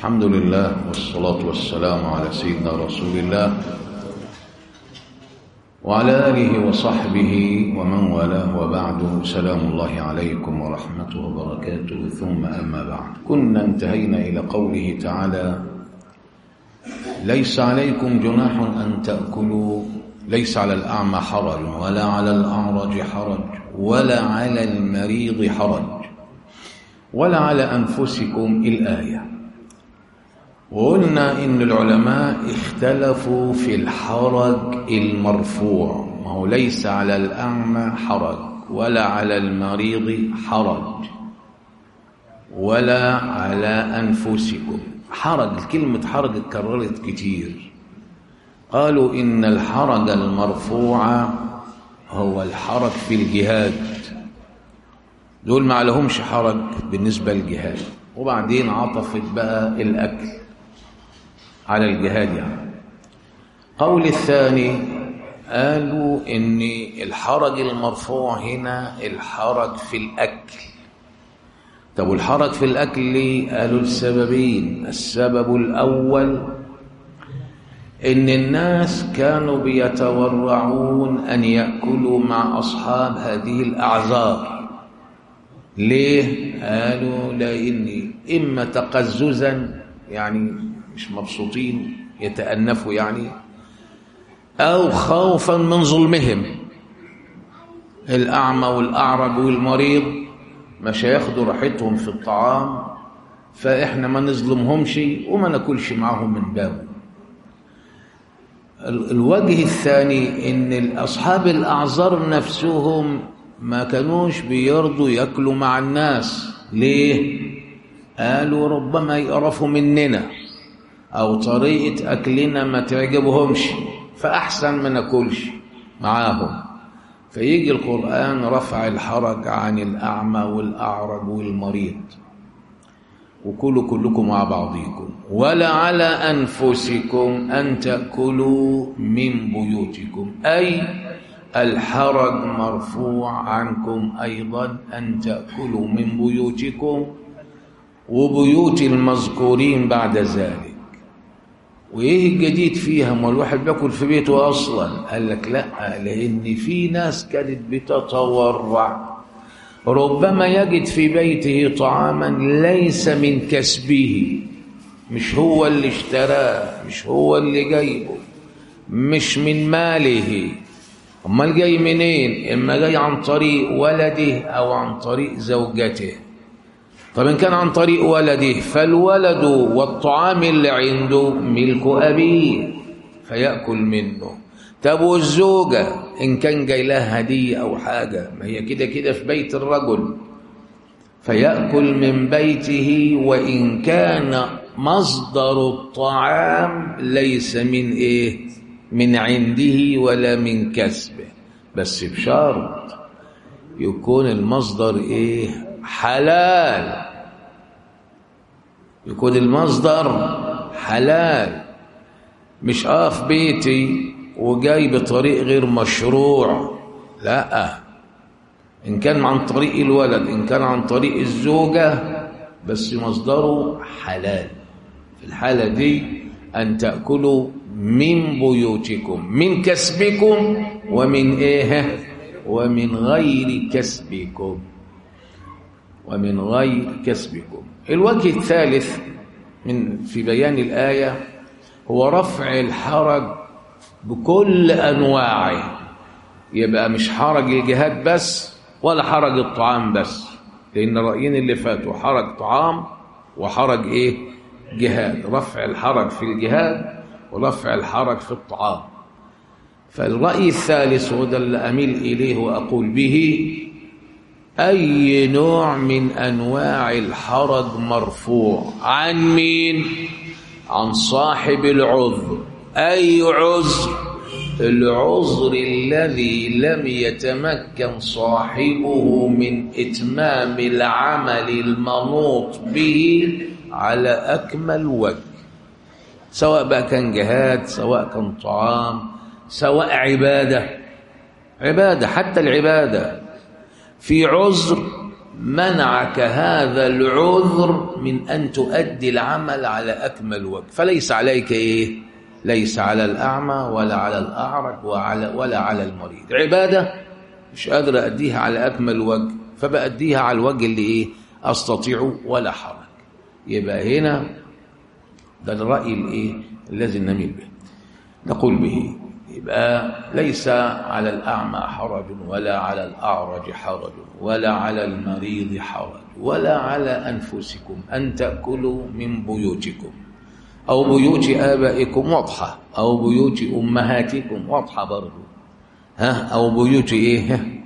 الحمد لله والصلاة والسلام على سيدنا رسول الله وعلى آله وصحبه ومن والاه وبعد سلام الله عليكم ورحمته وبركاته ثم أما بعد كنا انتهينا إلى قوله تعالى ليس عليكم جناح أن تأكلوا ليس على الأعمى حرج ولا على الأعرج حرج ولا على المريض حرج ولا على أنفسكم الآية وقلنا إن العلماء اختلفوا في الحرج المرفوع ما هو ليس على الأعمى حرج ولا على المريض حرج ولا على أنفسكم حرج كلمة حرج اتكررت كتير قالوا إن الحرج المرفوع هو الحرج في الجهاد دول ما لهمش حرج بالنسبة للجهاد وبعدين عطفت بقى الأكل على الجهاد يعني قول الثاني قالوا إن الحرج المرفوع هنا الحرج في الأكل طب والحرج في الأكل ليه؟ قالوا السببين السبب الأول إن الناس كانوا بيتورعون أن يأكلوا مع أصحاب هذه الأعذار ليه؟ قالوا لأن إما تقززا يعني مش مبسوطين يتأنفوا يعني أو خوفا من ظلمهم الأعمى والأعرج والمريض مش هياخدوا راحتهم في الطعام فإحنا ما نظلمهمش وما ناكلش معاهم من بابه الوجه الثاني ان اصحاب الاعذار نفسهم ما كانوش بيرضوا ياكلوا مع الناس ليه قالوا ربما يقرفوا مننا او طريقه اكلنا ما تعجبهمش فاحسن ما ناكلش معاهم فيجي القران رفع الحرج عن الاعمى والاعرج والمريض وكلوا كلكم مع بعضكم ولا على أنفسكم أن تأكلوا من بيوتكم أي الحرج مرفوع عنكم أيضا أن تأكلوا من بيوتكم وبيوت المذكورين بعد ذلك وإيه الجديد فيها ما الواحد بياكل في بيته أصلا قال لك لا لأن في ناس كانت بتتورع ربما يجد في بيته طعاما ليس من كسبه مش هو اللي اشتراه مش هو اللي جايبه مش من ماله امال جاي منين اما جاي عن طريق ولده او عن طريق زوجته طب ان كان عن طريق ولده فالولد والطعام اللي عنده ملك ابيه فياكل منه طب والزوجة إن كان جاي لها هدية أو حاجة ما هي كده كده في بيت الرجل فيأكل من بيته وإن كان مصدر الطعام ليس من إيه من عنده ولا من كسبه بس بشرط يكون المصدر إيه حلال يكون المصدر حلال مش آه في بيتي وجاي بطريق غير مشروع لا إن كان عن طريق الولد إن كان عن طريق الزوجة بس مصدره حلال في الحالة دي أن تأكلوا من بيوتكم من كسبكم ومن إيه ومن غير كسبكم ومن غير كسبكم الوجه الثالث من في بيان الآية هو رفع الحرج بكل أنواعه يبقى مش حرج الجهاد بس ولا حرج الطعام بس لأن الرأيين اللي فاتوا حرج طعام وحرج إيه جهاد رفع الحرج في الجهاد ورفع الحرج في الطعام فالرأي الثالث وده اللي أميل إليه وأقول به أي نوع من أنواع الحرج مرفوع عن مين عن صاحب العذر أي عذر العذر الذي لم يتمكن صاحبه من إتمام العمل المنوط به على أكمل وجه سواء بقى كان جهاد سواء كان طعام سواء عبادة عبادة حتى العبادة في عذر منعك هذا العذر من أن تؤدي العمل على أكمل وجه فليس عليك إيه ليس على الأعمى ولا على الأعرج وعلى ولا على المريض عبادة مش قادر أديها على أكمل وجه فبأديها على الوجه اللي إيه أستطيع ولا حرج يبقى هنا ده الرأي الإيه الذي نميل به نقول به يبقى ليس على الأعمى حرج ولا على الأعرج حرج ولا على المريض حرج ولا على أنفسكم أن تأكلوا من بيوتكم أو بيوت آبائكم واضحة أو بيوت أمهاتكم واضحة برضو ها أو بيوت إيه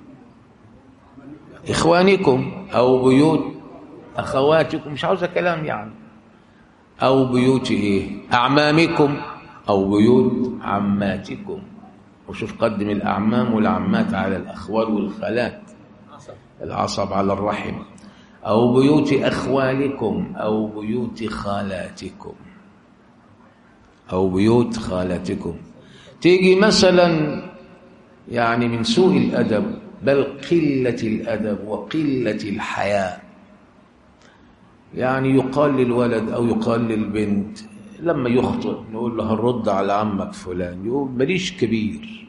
إخوانكم أو بيوت أخواتكم مش عاوزة كلام يعني أو بيوت إيه أعمامكم أو بيوت عماتكم وشوف قدم الأعمام والعمات على الأخوال والخالات العصب على الرحم أو بيوت أخوالكم أو بيوت خالاتكم أو بيوت خالاتكم تيجي مثلا يعني من سوء الأدب بل قلة الأدب وقلة الحياء يعني يقال للولد أو يقال للبنت لما يخطئ نقول له هنرد على عمك فلان يقول ماليش كبير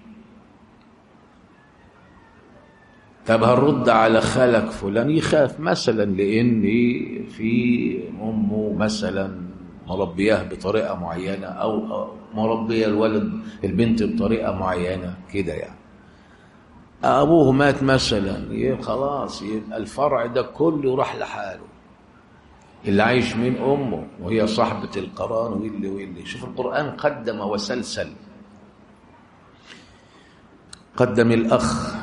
طب هنرد على خالك فلان يخاف مثلا لان في امه مثلا مربياه بطريقه معينه او مربيه الولد البنت بطريقه معينه كده يعني ابوه مات مثلا يبقى خلاص يبقى الفرع ده كله راح لحاله اللي عايش من امه وهي صاحبه القرار واللي واللي شوف القران قدم وسلسل قدم الاخ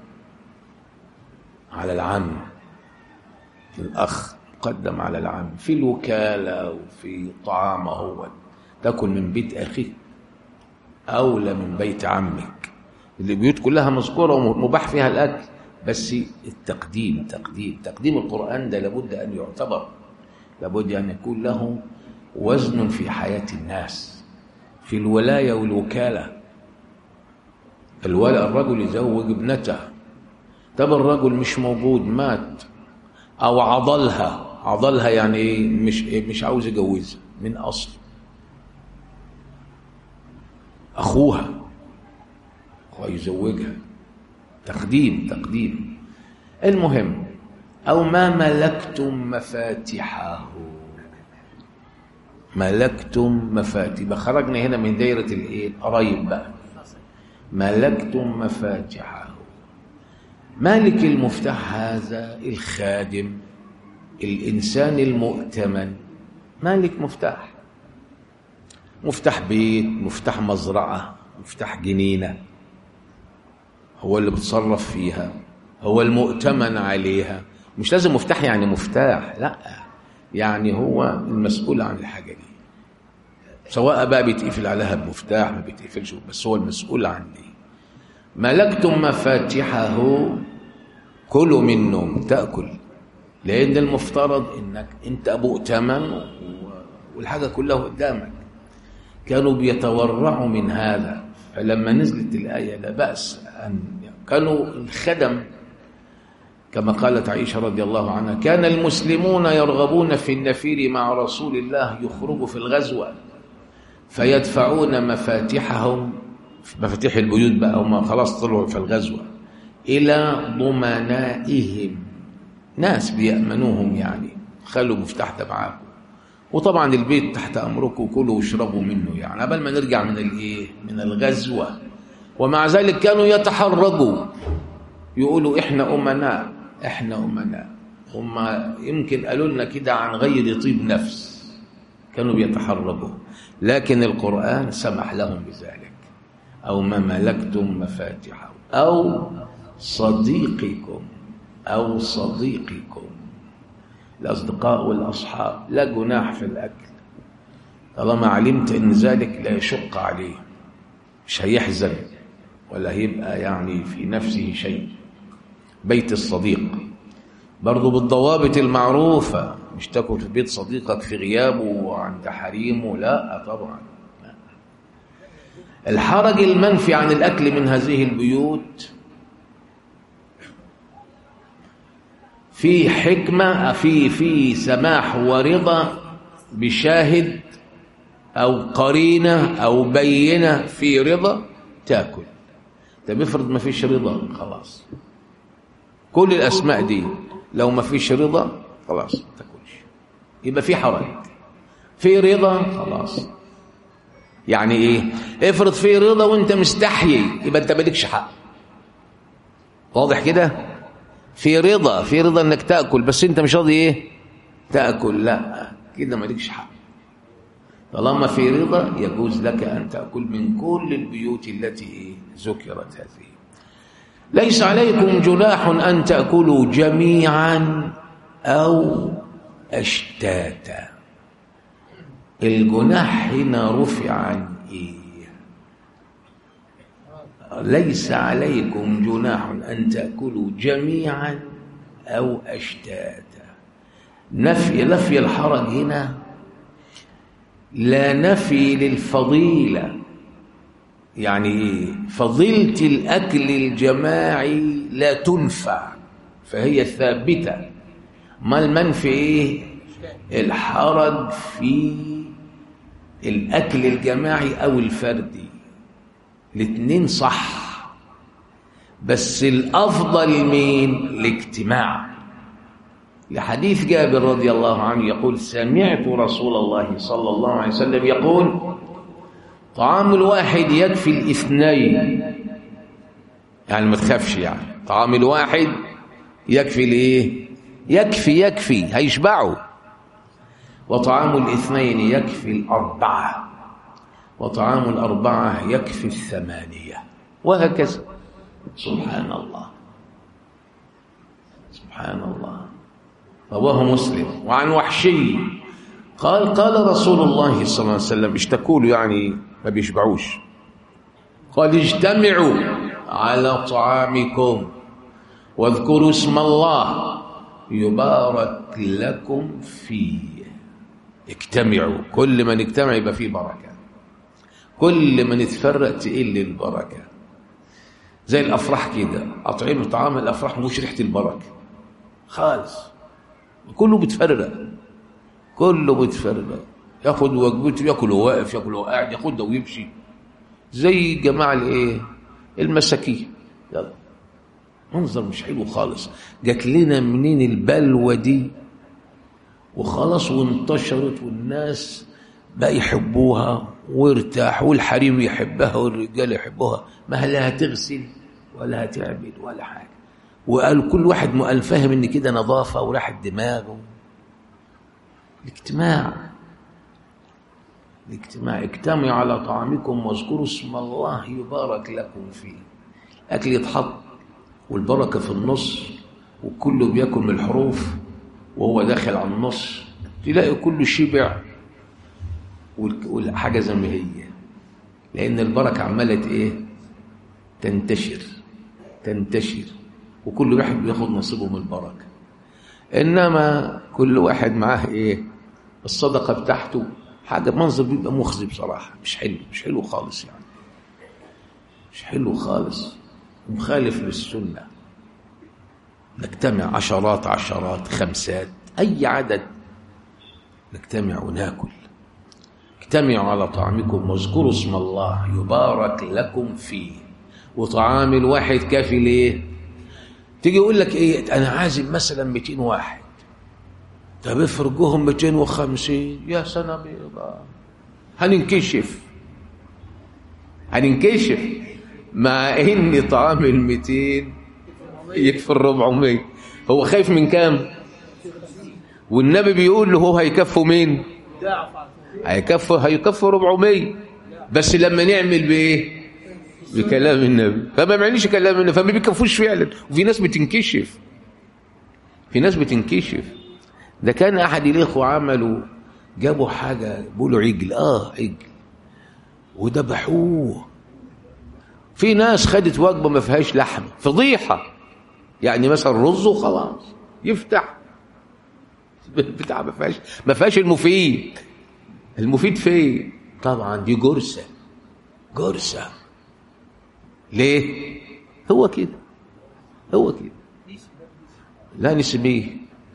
على العم الأخ قدم على العم في الوكالة وفي طعامه هو تاكل من بيت أخيك أولى من بيت عمك البيوت كلها مذكورة ومباح فيها الأكل بس التقديم تقديم تقديم القرآن ده لابد أن يعتبر لابد أن يكون له وزن في حياة الناس في الولاية والوكالة الولاء الرجل يزوج ابنته طب الرجل مش موجود مات او عضلها عضلها يعني ايه مش إيه مش عاوز يجوزها من اصل اخوها ويزوجها تقديم تقديم المهم او ما ملكتم مفاتحه ملكتم مفاتيح خرجنا هنا من دايره الايه القرايب بقى ملكتم مفاتحه مالك المفتاح هذا الخادم الإنسان المؤتمن مالك مفتاح مفتاح بيت مفتاح مزرعة مفتاح جنينة هو اللي بتصرف فيها هو المؤتمن عليها مش لازم مفتاح يعني مفتاح لا يعني هو المسؤول عن الحاجة دي سواء بقى بيتقفل عليها بمفتاح ما بيتقفلش بس هو المسؤول عن دي ملكتم مفاتحه كلوا منهم تأكل لأن المفترض إنك أنت أبو ائتمن والحاجة كلها قدامك كانوا بيتورعوا من هذا فلما نزلت الآية لا بأس أن كانوا الخدم كما قالت عائشة رضي الله عنها كان المسلمون يرغبون في النفير مع رسول الله يخرجوا في الغزوة فيدفعون مفاتحهم مفاتيح البيوت بقى وما خلاص طلعوا في الغزوة إلى ضمنائهم ناس بيأمنوهم يعني خلوا مفتاح ده معاكم وطبعا البيت تحت أمركم كلوا واشربوا منه يعني قبل ما نرجع من الإيه من الغزوة ومع ذلك كانوا يتحرجوا يقولوا إحنا أمناء إحنا أمناء هم يمكن قالوا لنا كده عن غير طيب نفس كانوا بيتحرجوا لكن القرآن سمح لهم بذلك أو ما ملكتم مفاتحه أو صديقكم أو صديقكم الأصدقاء والأصحاب لا جناح في الأكل طالما علمت أن ذلك لا يشق عليه مش هيحزن ولا هيبقى يعني في نفسه شيء بيت الصديق برضه بالضوابط المعروفة مش تاكل في بيت صديقك في غيابه وعند حريمه لا طبعا الحرج المنفي عن الأكل من هذه البيوت في حكمة في في سماح ورضا بشاهد أو قرينة أو بينة في رضا تاكل طب افرض ما فيش رضا خلاص كل الأسماء دي لو ما فيش رضا خلاص ما تاكلش يبقى في حرج في رضا خلاص يعني ايه افرض في رضا وانت مستحيي يبقى انت مالكش حق واضح كده في رضا في رضا انك تاكل بس انت مش راضي ايه تاكل لا كده مالكش حق طالما في رضا يجوز لك ان تاكل من كل البيوت التي ذكرت هذه ليس عليكم جناح ان تاكلوا جميعا او اشتاتا الجناح هنا رفع عن ايه ليس عليكم جناح ان تاكلوا جميعا او اشتاتا نفي نفي الحرج هنا لا نفي للفضيله يعني ايه فضيله الاكل الجماعي لا تنفع فهي ثابته ما المنفي ايه الحرج في الاكل الجماعي او الفردي الاثنين صح بس الافضل مين الاجتماع لحديث جابر رضي الله عنه يقول سمعت رسول الله صلى الله عليه وسلم يقول طعام الواحد يكفي الاثنين يعني ما تخافش يعني طعام الواحد يكفي الايه يكفي يكفي هيشبعوا وطعام الاثنين يكفي الأربعة وطعام الأربعة يكفي الثمانية وهكذا سبحان الله سبحان الله رواه مسلم وعن وحشي قال قال رسول الله صلى الله عليه وسلم اشتكوا له يعني ما بيشبعوش قال اجتمعوا على طعامكم واذكروا اسم الله يبارك لكم فيه اجتمعوا كل ما نجتمع يبقى فيه بركة كل ما نتفرق تقل البركة زي الأفراح كده أطعمة طعام الأفراح مش ريحة البركة خالص كله بيتفرق كله بيتفرق ياخد وجبته ياكل وهو واقف ياكل وهو قاعد ياخدها ويمشي زي الجماعة الايه المساكين يلا منظر مش حلو خالص جات لنا منين البلوى دي وخلاص وانتشرت والناس بقى يحبوها وارتاحوا والحريم يحبها والرجال يحبوها ما لا هتغسل ولا هتعمل ولا حاجه وقال كل واحد قال فاهم ان كده نظافه وراحت دماغه الاجتماع الاجتماع اجتمعوا على طعامكم واذكروا اسم الله يبارك لكم فيه اكل يتحط والبركه في النص وكله بياكل من الحروف وهو داخل على النص تلاقي كله شبع والحاجه زي ما هي لان البركه عماله ايه تنتشر تنتشر وكل واحد بياخد نصيبه من البركه انما كل واحد معاه ايه الصدقه بتاعته حاجه منظر بيبقى مخزي بصراحه مش حلو مش حلو خالص يعني مش حلو خالص مخالف للسنه نجتمع عشرات عشرات خمسات أي عدد نجتمع وناكل اجتمعوا على طعامكم واذكروا اسم الله يبارك لكم فيه وطعام الواحد كافي ليه تيجي يقول لك ايه انا عازم مثلا 200 واحد طب افرجوهم 250 يا سنه بيضاء هننكشف هننكشف مع ان طعام ال 200 يكفي ال 400 هو خايف من كام والنبي بيقول له هو هيكفوا مين هيكفوا هيكفوا 400 بس لما نعمل بايه بكلام النبي فما بيعملش كلام النبي فما بيكفوش فعلا وفي ناس بتنكشف في ناس بتنكشف ده كان احد الاخوه عملوا جابوا حاجه بيقولوا عجل اه عجل وذبحوه في ناس خدت وجبه ما فيهاش لحم فضيحه يعني مثلا رز وخلاص يفتح بتاع ما فيهاش ما فيهاش المفيد المفيد فين طبعا دي جرسه جرسه ليه هو كده هو كده لا نسبيه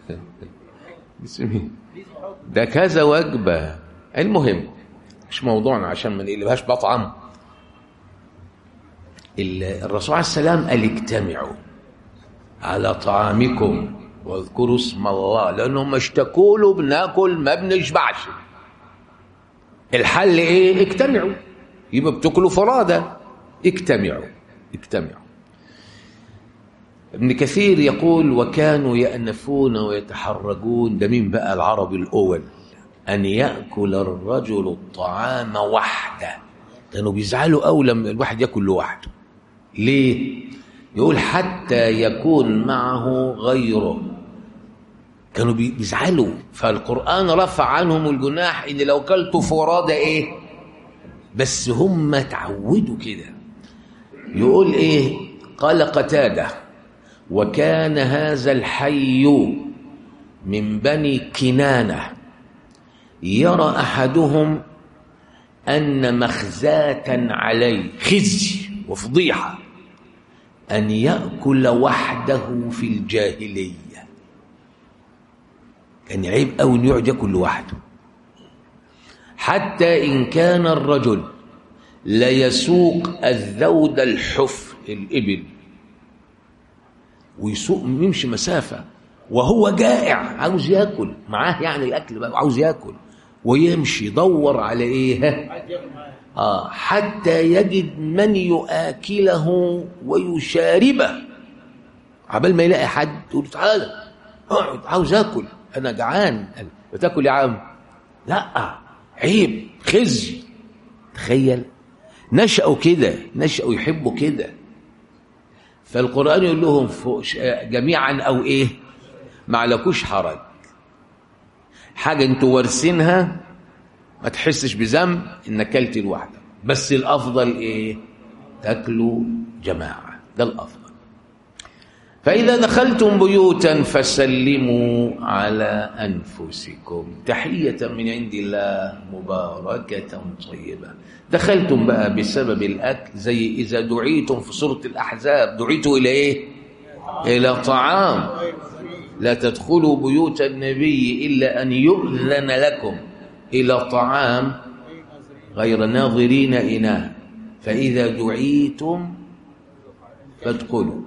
نسبيه ده كذا وجبة المهم مش موضوعنا عشان ما نقلبهاش بطعم الرسول عليه السلام قال اجتمعوا على طعامكم واذكروا اسم الله لانهم اشتكوا له بناكل ما بنشبعش الحل ايه اجتمعوا يبقى بتاكلوا فرادى اجتمعوا اجتمعوا ابن كثير يقول وكانوا يأنفون ويتحرجون ده مين بقى العرب الأول أن يأكل الرجل الطعام وحده كانوا بيزعلوا أول لما الواحد يأكل لوحده ليه؟ يقول حتى يكون معه غيره كانوا بيزعلوا فالقرآن رفع عنهم الجناح إن لو كلتوا فرادى إيه؟ بس هم اتعودوا كده يقول إيه؟ قال قتاده وكان هذا الحي من بني كنانة يرى أحدهم أن مخزاة عليه خزي وفضيحة أن يأكل وحده في الجاهلية كان عيب أو أن يقعد يأكل لوحده حتى إن كان الرجل ليسوق الذود الحفر الإبل ويسوق يمشي مسافة وهو جائع عاوز ياكل معاه يعني الأكل بقى عاوز ياكل ويمشي يدور على إيه آه حتى يجد من يآكله ويشاربه عبال ما يلاقي حد يقول تعالى اقعد عاوز اكل انا جعان بتاكل يا عم لا عيب خزي تخيل نشأوا كده نشأوا يحبوا كده فالقرآن يقول لهم جميعا أو إيه ما عليكوش حرج حاجة انتوا وارثينها ما تحسش بذنب انك كلت لوحدك بس الأفضل إيه تاكلوا جماعة ده الأفضل فإذا دخلتم بيوتا فسلموا على أنفسكم تحية من عند الله مباركة طيبة دخلتم بقى بسبب الأكل زي إذا دعيتم في سورة الأحزاب دعيتوا إلى إيه؟ إلى طعام لا تدخلوا بيوت النبي إلا أن يؤذن لكم إلى طعام غير ناظرين إناه فإذا دعيتم فادخلوا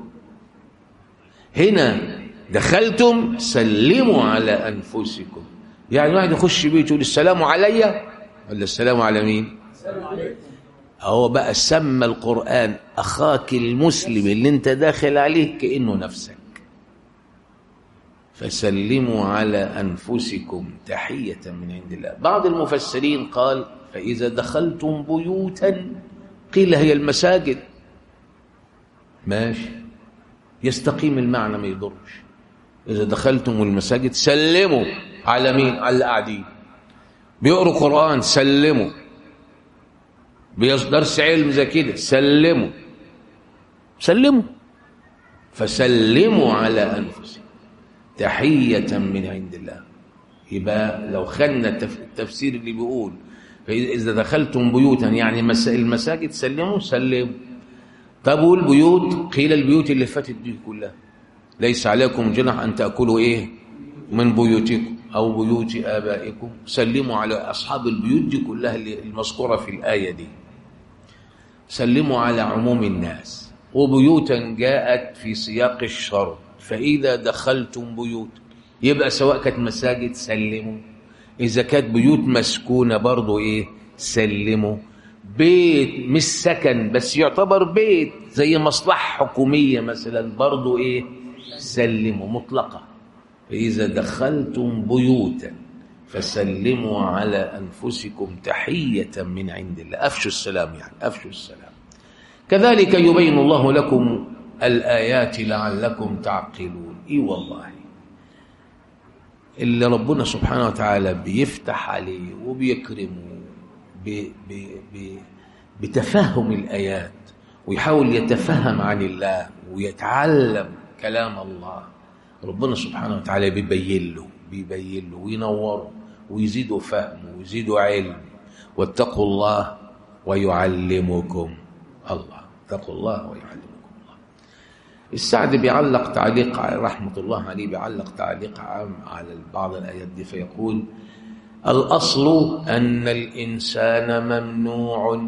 هنا دخلتم سلموا على أنفسكم يعني واحد يخش بيته يقول السلام علي ولا السلام على مين هو بقى سمى القرآن أخاك المسلم اللي انت داخل عليه كأنه نفسك فسلموا على أنفسكم تحية من عند الله بعض المفسرين قال فإذا دخلتم بيوتا قيل هي المساجد ماشي يستقيم المعنى ما يضرش إذا دخلتم المساجد سلموا على مين على اللي قاعدين بيقروا قرآن سلموا درس علم زي كده سلموا سلموا فسلموا على أنفسهم تحية من عند الله يبقى لو خدنا التفسير اللي بيقول فإذا دخلتم بيوتا يعني المساجد سلموا سلموا طب والبيوت قيل البيوت اللي فاتت دي كلها ليس عليكم جناح أن تأكلوا إيه من بيوتكم أو بيوت آبائكم سلموا على أصحاب البيوت دي كلها المذكورة في الآية دي سلموا على عموم الناس وبيوتا جاءت في سياق الشر فإذا دخلتم بيوت يبقى سواء كانت مساجد سلموا إذا كانت بيوت مسكونة برضو إيه سلموا بيت مش سكن بس يعتبر بيت زي مصلحة حكومية مثلا برضو إيه سلموا مطلقة فإذا دخلتم بيوتا فسلموا على أنفسكم تحية من عند الله أفشوا السلام يعني أفشوا السلام كذلك يبين الله لكم الآيات لعلكم تعقلون إي والله اللي ربنا سبحانه وتعالى بيفتح عليه وبيكرمه ب ب ب بتفهم الآيات ويحاول يتفهم عن الله ويتعلم كلام الله ربنا سبحانه وتعالى بيبين له بيبين له وينوره ويزيده فهم ويزيده علم واتقوا الله ويعلمكم الله اتقوا الله ويعلمكم الله السعد بيعلق تعليق رحمة الله عليه بيعلق تعليق عام على بعض الآيات دي فيقول الأصل أن الإنسان ممنوع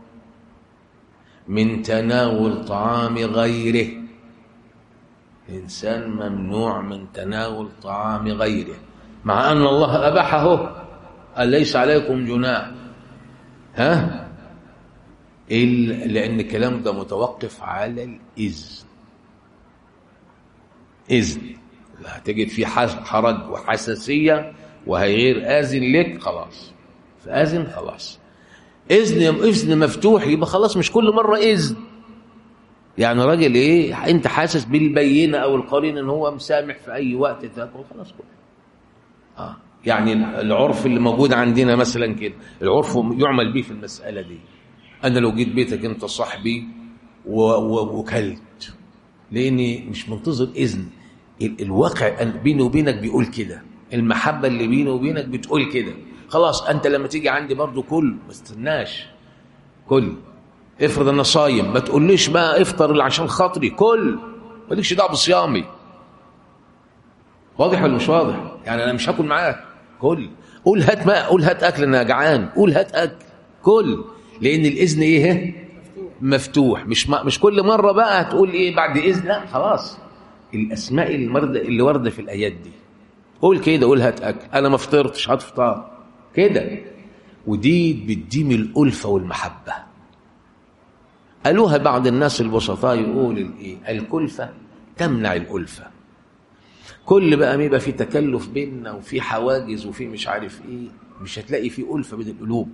من تناول طعام غيره الإنسان ممنوع من تناول طعام غيره مع أن الله أباحه قال ليس عليكم جناح ها إلا لأن الكلام ده متوقف على الإذن إذن هتجد فيه حرج وحساسية وهيغير آذن لك خلاص فآذن خلاص إذن إذن مفتوح يبقى خلاص مش كل مرة إذن يعني راجل إيه أنت حاسس بالبينة أو القرين إن هو مسامح في أي وقت تاكل خلاص كل آه يعني العرف اللي موجود عندنا مثلا كده العرف يعمل به في المسألة دي أنا لو جيت بيتك أنت صاحبي وكلت لأني مش منتظر إذن الواقع بيني وبينك بيقول كده المحبة اللي بيني وبينك بتقول كده خلاص أنت لما تيجي عندي برضو كل ما استناش كل افرض أنا صايم ما تقوليش بقى افطر عشان خاطري كل مالكش دعوة بصيامي واضح ولا مش واضح يعني أنا مش هاكل معاك كل قول هات ماء قول هات أكل أنا جعان قول هات أكل كل لأن الإذن إيه مفتوح مش ما مش كل مرة بقى هتقول إيه بعد إذن لا خلاص الأسماء المردة اللي واردة في الآيات دي قول كده قول هات أكل أنا ما فطرتش هتفطر كده ودي بتديم الألفة والمحبة قالوها بعض الناس البسطاء يقول الايه الكلفة تمنع الألفة كل بقى ما يبقى في تكلف بيننا وفي حواجز وفي مش عارف ايه مش هتلاقي في ألفة بين القلوب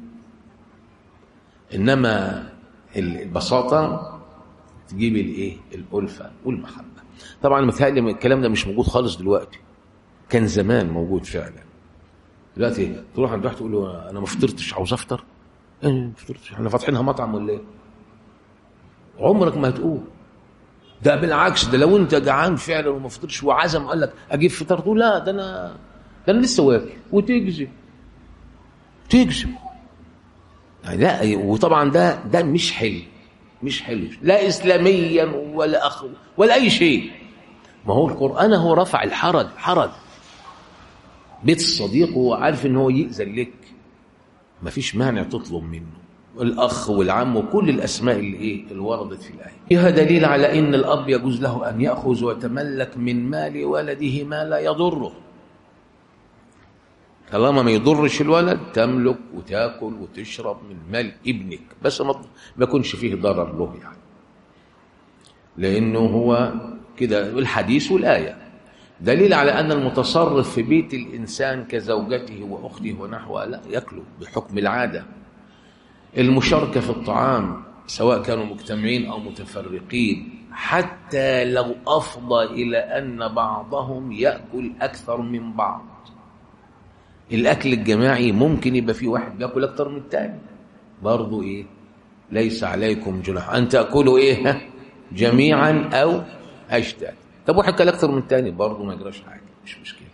إنما البساطة تجيب الايه الألفة والمحبة طبعا متهيألي الكلام ده مش موجود خالص دلوقتي كان زمان موجود فعلا دلوقتي تروح عند واحد تقول له انا ما فطرتش عاوز افطر ايه ما فطرتش احنا فاتحينها مطعم ولا ايه عمرك ما هتقول ده بالعكس ده لو انت جعان فعلا وما فطرتش وعزم قال لك اجيب فطار تقول لا ده انا ده انا لسه واكل وتكذب تكذب لا وطبعا ده ده مش حلو مش حلو لا اسلاميا ولا اخ ولا اي شيء ما هو القران هو رفع الحرج حرج بيت الصديق وهو عارف ان هو يأذن لك ما فيش مانع تطلب منه الاخ والعم وكل الاسماء اللي ايه اللي وردت في الايه فيها دليل على ان الاب يجوز له ان ياخذ ويتملك من مال ولده ما لا يضره طالما ما يضرش الولد تملك وتاكل وتشرب من مال ابنك بس ما ما يكونش فيه ضرر له يعني لانه هو كده الحديث والايه دليل على أن المتصرف في بيت الإنسان كزوجته وأخته ونحوها لا يكلو بحكم العادة المشاركة في الطعام سواء كانوا مجتمعين أو متفرقين حتى لو أفضى إلى أن بعضهم يأكل أكثر من بعض الأكل الجماعي ممكن يبقى فيه واحد بيأكل أكثر من الثاني برضو إيه ليس عليكم جناح أن تأكلوا إيه جميعا أو أشتات طب واحد كان اكتر من الثاني برضه ما يجراش حاجه مش مشكله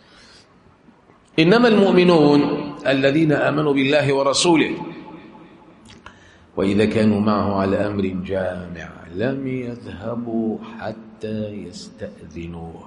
انما المؤمنون الذين امنوا بالله ورسوله واذا كانوا معه على امر جامع لم يذهبوا حتى يستاذنوه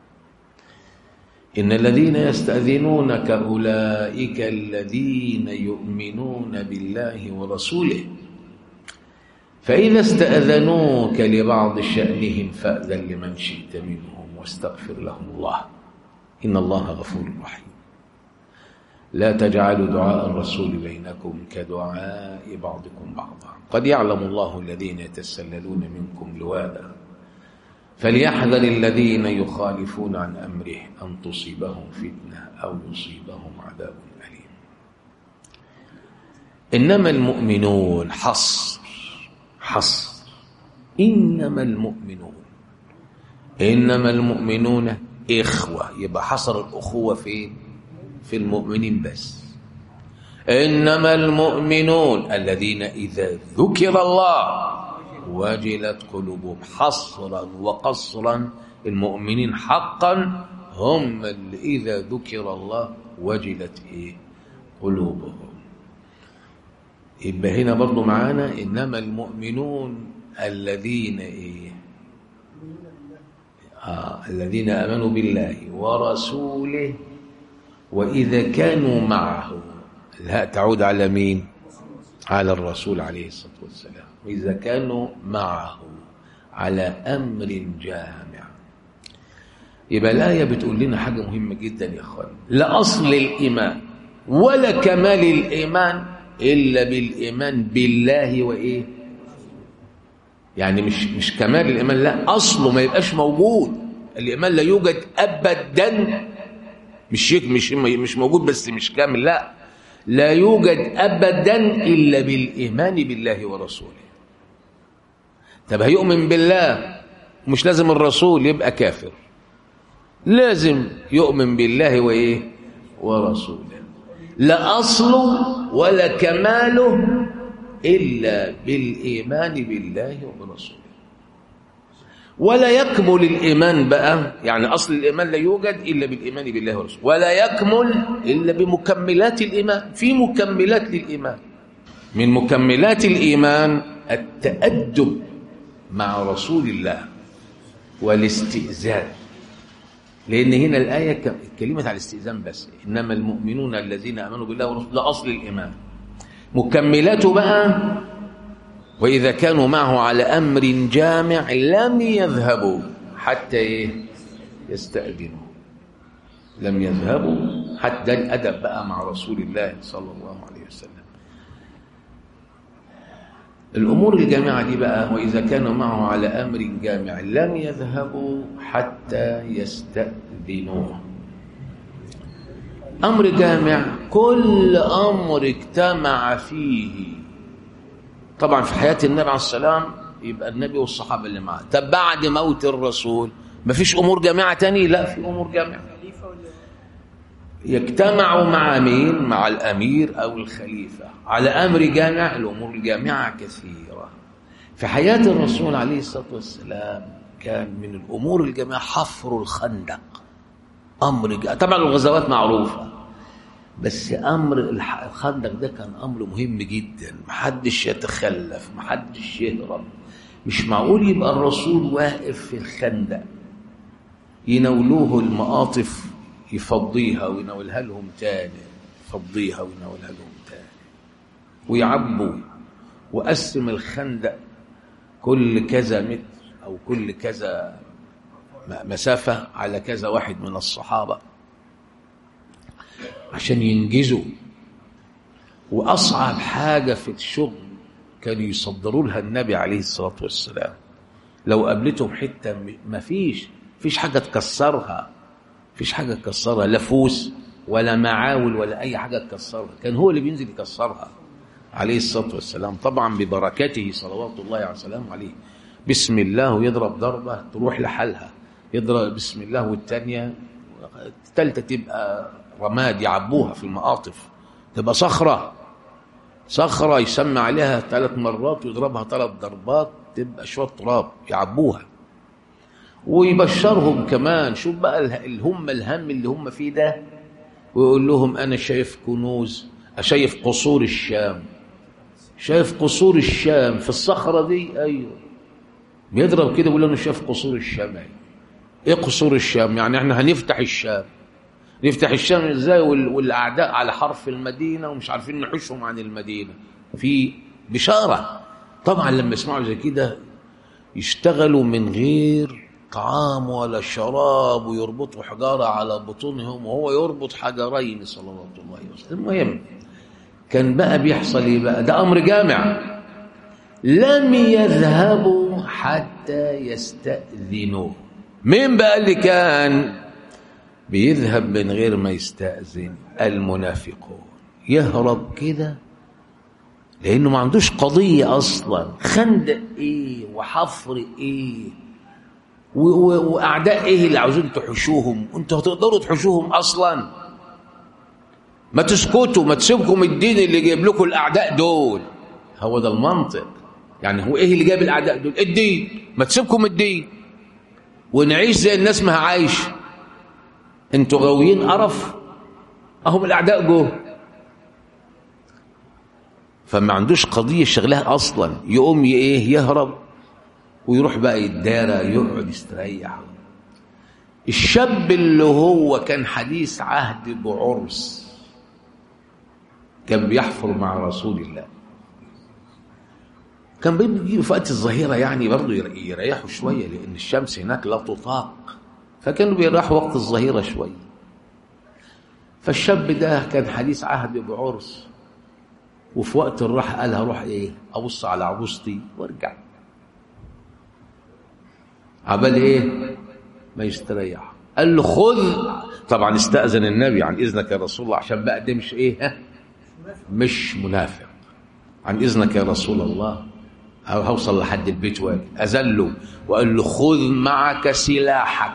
ان الذين يستاذنونك اولئك الذين يؤمنون بالله ورسوله فإذا استأذنوك لبعض شأنهم فأذن لمن شئت منهم واستغفر لهم الله إن الله غفور رحيم لا تجعلوا دعاء الرسول بينكم كدعاء بعضكم بعضا قد يعلم الله الذين يتسللون منكم لواذا فليحذر الذين يخالفون عن أمره أن تصيبهم فتنة أو يصيبهم عذاب أليم إنما المؤمنون حصر حصر إنما المؤمنون إنما المؤمنون إخوة يبقى حصر الأخوة فين في المؤمنين بس إنما المؤمنون الذين إذا ذكر الله وجلت قلوبهم حصرا وقصرا المؤمنين حقا هم اللي إذا ذكر الله وجلت إيه قلوبهم يبقى هنا برضو معانا إنما المؤمنون الذين إيه آه الذين آمنوا بالله ورسوله وإذا كانوا معه الهاء تعود على مين على الرسول عليه الصلاة والسلام وإذا كانوا معه على أمر جامع يبقى الآية بتقول لنا حاجة مهمة جدا يا أخوان لا أصل الإيمان ولا كمال الإيمان إلا بالإيمان بالله وإيه يعني مش مش كمال الإيمان لا أصله ما يبقاش موجود الإيمان لا يوجد أبدا مش مش مش موجود بس مش كامل لا لا يوجد أبدا إلا بالإيمان بالله ورسوله طب هيؤمن بالله مش لازم الرسول يبقى كافر لازم يؤمن بالله وإيه ورسوله لا أصله ولا كماله إلا بالإيمان بالله وبرسوله ولا يكمل الإيمان بقى يعني أصل الإيمان لا يوجد إلا بالإيمان بالله ورسوله ولا يكمل إلا بمكملات الإيمان في مكملات للإيمان من مكملات الإيمان التأدب مع رسول الله والاستئذان لأن هنا الآية كلمة على الاستئذان بس إنما المؤمنون الذين آمنوا بالله ورسوله ده أصل الإيمان مكملاته بقى وإذا كانوا معه على أمر جامع لم يذهبوا حتى إيه؟ يستأذنوا لم يذهبوا حتى الأدب بقى مع رسول الله صلى الله عليه وسلم الأمور الجامعة دي بقى وإذا كانوا معه على أمر جامع لم يذهبوا حتى يستأذنوه أمر جامع كل أمر اجتمع فيه طبعا في حياة النبي عليه السلام يبقى النبي والصحابة اللي معاه طب بعد موت الرسول ما فيش أمور جامعة تاني لا في أمور جامعة يجتمعوا مع مين مع الأمير أو الخليفة على أمر جامع الأمور الجامعة كثيرة في حياة الرسول عليه الصلاة والسلام كان من الأمور الجامعة حفر الخندق أمر جامع. طبعا الغزوات معروفة بس أمر الخندق ده كان أمر مهم جدا محدش يتخلف محدش يهرب مش معقول يبقى الرسول واقف في الخندق ينولوه المقاطف يفضيها وينولها لهم تاني يفضيها وينولها لهم تاني ويعبوا وقسم الخندق كل كذا متر أو كل كذا مسافة على كذا واحد من الصحابة عشان ينجزوا وأصعب حاجة في الشغل كانوا يصدروا لها النبي عليه الصلاة والسلام لو قابلتهم حتة ما فيش فيش حاجة تكسرها فيش حاجة تكسرها لا فوس ولا معاول ولا أي حاجة تكسرها كان هو اللي بينزل يكسرها عليه الصلاة والسلام طبعا ببركته صلوات الله عليه وسلم عليه بسم الله ويضرب ضربة تروح لحالها يضرب بسم الله والتانية التالتة تبقى رماد يعبوها في المقاطف تبقى صخرة صخرة يسمى عليها ثلاث مرات ويضربها ثلاث ضربات تبقى شوية تراب يعبوها ويبشرهم كمان شوف بقى اللي هم الهم اللي هم فيه ده ويقول لهم أنا شايف كنوز شايف قصور الشام شايف قصور الشام في الصخرة دي أيوه بيضرب كده بيقول أنا شايف قصور الشام أيوه إيه قصور الشام يعني إحنا هنفتح الشام نفتح الشام ازاي والاعداء على حرف المدينه ومش عارفين نحوشهم عن المدينه في بشاره طبعا لما يسمعوا زي كده يشتغلوا من غير طعام ولا شراب ويربطوا حجاره على بطونهم وهو يربط حجرين صلوات الله وسلم المهم كان بقى بيحصل ايه بقى ده امر جامع لم يذهبوا حتى يستاذنوه مين بقى اللي كان بيذهب من غير ما يستأذن المنافقون يهرب كده لأنه ما عندوش قضية أصلا خندق إيه وحفر إيه وأعداء إيه اللي عاوزين تحشوهم أنتوا هتقدروا تحشوهم أصلا ما تسكتوا ما تسيبكم الدين اللي جايب لكم الأعداء دول هو ده المنطق يعني هو إيه اللي جايب الأعداء دول الدين ما تسيبكم الدين ونعيش زي الناس ما عايشه انتوا غاويين قرف اهم الاعداء جوه فما عندوش قضيه شغلها اصلا يقوم ايه يهرب ويروح بقى يتدارى يقعد يستريح الشاب اللي هو كان حديث عهد بعرس كان بيحفر مع رسول الله كان بيجي في وقت الظهيره يعني برضه يريحوا شويه لان الشمس هناك لا تطاق فكانوا بيريحوا وقت الظهيره شويه فالشاب ده كان حديث عهد بعرس وفي وقت الراحه قال هروح ايه ابص على عروستي وارجع عمل ايه ما يستريح قال له خذ طبعا استأذن النبي عن إذنك يا رسول الله عشان بقى ده مش إيه ها؟ مش منافق عن إذنك يا رسول الله هوصل لحد البيت واجي أذله وقال له خذ معك سلاحك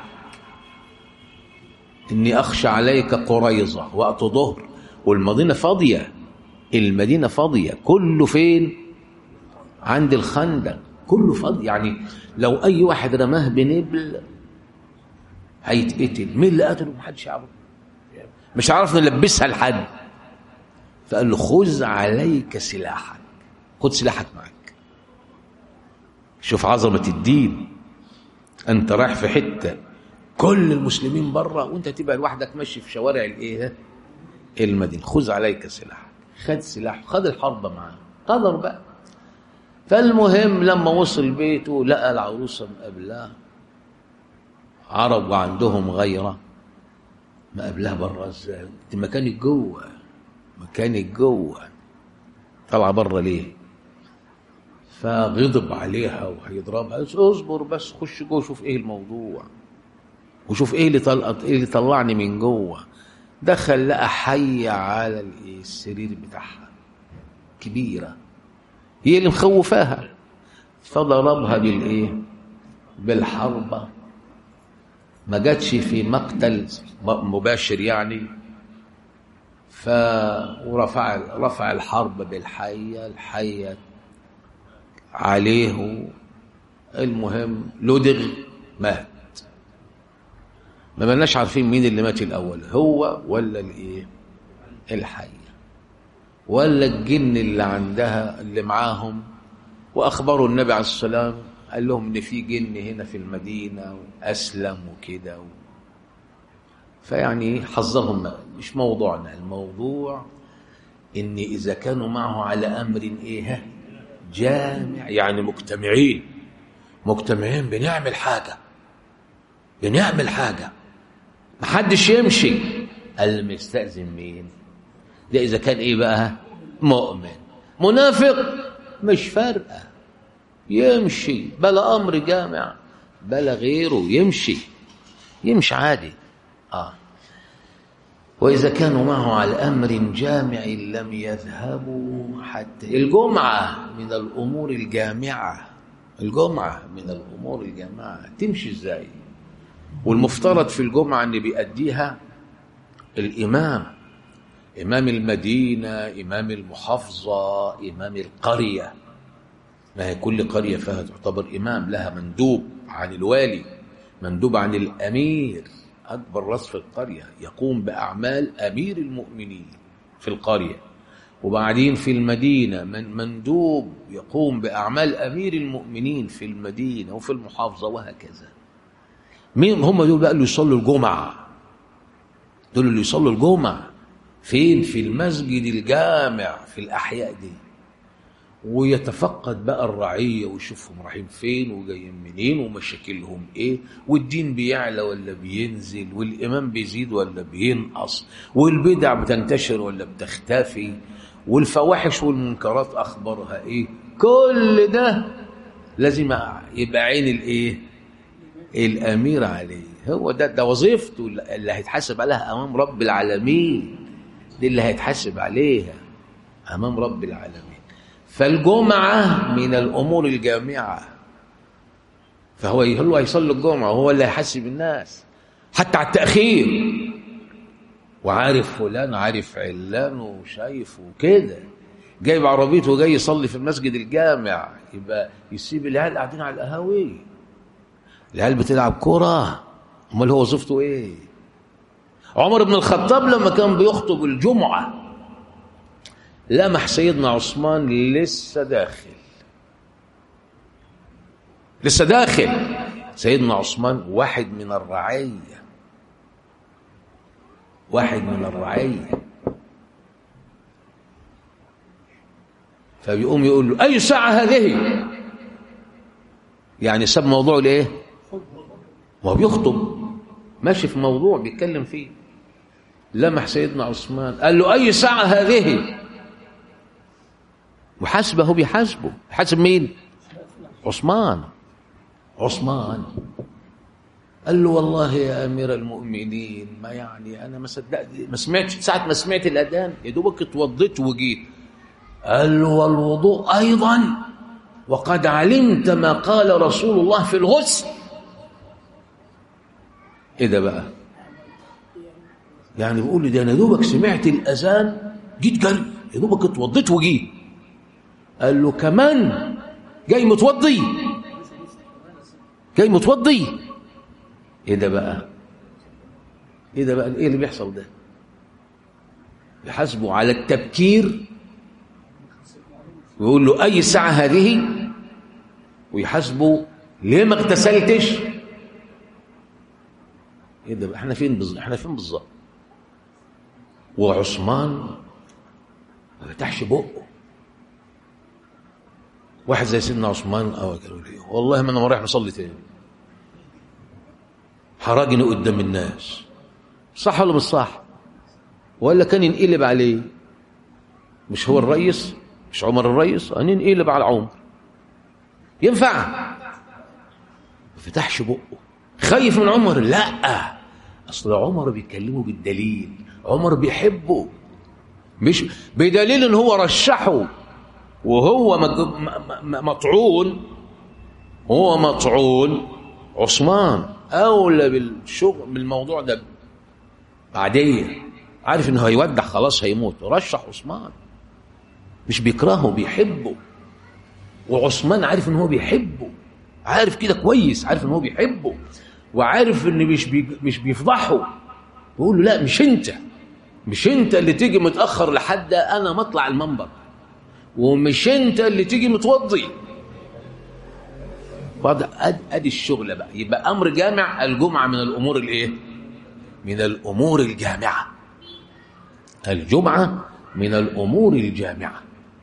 إني أخشى عليك قريظة وقت ظهر والمدينة فاضية المدينة فاضية كله فين عند الخندق كله فاضي يعني لو أي واحد رماه بنبل هيتقتل مين اللي قتله محدش يعرف مش عارف نلبسها لحد فقال له خذ عليك سلاحك خذ سلاحك معك شوف عظمة الدين انت رايح في حتة كل المسلمين بره وانت تبقى لوحدك ماشي في شوارع الايه المدينة خذ عليك سلاحك خد سلاح خد الحرب معاه قدر بقى فالمهم لما وصل بيته لقى العروسة مقابلاه عرب وعندهم غيرة مقابلها بره ازاي انت مكانك جوه مكانك جوه طالعه بره ليه فغضب عليها وهيضربها اصبر بس خش جوه شوف ايه الموضوع وشوف ايه اللي طلقت ايه اللي طلعني من جوه دخل لقى حي على السرير بتاعها كبيره هي اللي مخوفاها فضربها بالايه بالحربه ما جاتش في مقتل مباشر يعني ف ورفع رفع الحرب بالحيه الحيه عليه المهم لدغ مات ما بلناش عارفين مين اللي مات الاول هو ولا الايه الحيه ولا الجن اللي عندها اللي معاهم واخبروا النبي عليه السلام قال لهم ان في جن هنا في المدينه واسلم وكده و... فيعني حظهم مش موضوعنا الموضوع ان اذا كانوا معه على امر ايه جامع يعني مجتمعين مجتمعين بنعمل حاجه بنعمل حاجه محدش يمشي المستأذن مين ده اذا كان ايه بقى مؤمن منافق مش فارقه يمشي بلا امر جامع بلا غيره يمشي يمشي عادي اه واذا كانوا معه على امر جامع لم يذهبوا حتى الجمعه من الامور الجامعه الجمعه من الامور الجامعه تمشي ازاي والمفترض في الجمعه ان بيأديها الامام امام المدينه امام المحافظه امام القريه ما هي كل قرية فيها تعتبر إمام لها مندوب عن الوالي مندوب عن الأمير أكبر راس في القرية يقوم بأعمال أمير المؤمنين في القرية وبعدين في المدينة من مندوب يقوم بأعمال أمير المؤمنين في المدينة وفي المحافظة وهكذا مين هم دول بقى اللي يصلوا الجمعة دول اللي يصلوا الجمعة فين في المسجد الجامع في الأحياء دي ويتفقد بقى الرعية ويشوفهم رايحين فين وجايين منين ومشاكلهم ايه والدين بيعلى ولا بينزل والإمام بيزيد ولا بينقص والبدع بتنتشر ولا بتختفي والفواحش والمنكرات أخبارها ايه كل ده لازم يبقى عين الايه الأمير عليه هو ده ده وظيفته اللي هيتحاسب عليها أمام رب العالمين دي اللي هيتحاسب عليها أمام رب العالمين فالجمعة من الأمور الجامعة فهو هو هيصلي الجمعة وهو اللي هيحاسب الناس حتى على التأخير وعارف فلان عارف علان وشايف وكده جايب عربيته وجاي يصلي في المسجد الجامع يبقى يسيب العيال قاعدين على القهاوي العيال بتلعب كرة امال هو وظيفته ايه عمر بن الخطاب لما كان بيخطب الجمعه لمح سيدنا عثمان لسه داخل لسه داخل سيدنا عثمان واحد من الرعيه واحد من الرعيه فبيقوم يقول له اي ساعه هذه يعني ساب موضوع الايه وهو بيخطب ماشي في موضوع بيتكلم فيه لمح سيدنا عثمان قال له اي ساعه هذه محاسبه بيحاسبه حاسب مين عثمان عثمان قال له والله يا امير المؤمنين ما يعني انا ما صدقت ما سمعتش ساعه ما سمعت الاذان يا دوبك اتوضيت وجيت قال له والوضوء ايضا وقد علمت ما قال رسول الله في الغسل ايه ده بقى يعني بيقول لي ده انا دوبك سمعت الاذان جيت جري يا دوبك اتوضيت وجيت قال له كمان جاي متوضي جاي متوضي ايه ده بقى ايه ده بقى ايه اللي بيحصل ده يحاسبه على التبكير ويقول له اي ساعه هذه ويحاسبه ليه ما اغتسلتش ايه ده بقى احنا فين بالظبط احنا فين بالظبط وعثمان ما فتحش بقه واحد زي سيدنا عثمان اه قالوا لي والله ما انا رايح نصلي تاني حرجني قدام الناس صح ولا مش صح ولا كان ينقلب عليه مش هو الرئيس مش عمر الرئيس ان ينقلب على عمر ينفع ما فتحش بقه خايف من عمر لا اصل عمر بيكلمه بالدليل عمر بيحبه مش بدليل ان هو رشحه وهو مطعون هو مطعون عثمان اولى بالشغل بالموضوع ده بعديه عارف انه هيودع خلاص هيموت رشح عثمان مش بيكرهه بيحبه وعثمان عارف ان هو بيحبه عارف كده كويس عارف ان هو بيحبه وعارف ان مش بي مش بيفضحه بيقول له لا مش انت مش انت اللي تيجي متاخر لحد انا مطلع المنبر ومش انت اللي تيجي متوضي بعد ادي الشغله بقى يبقى امر جامع الجمعه من الامور الايه من الامور الجامعه الجمعه من الامور الجامعه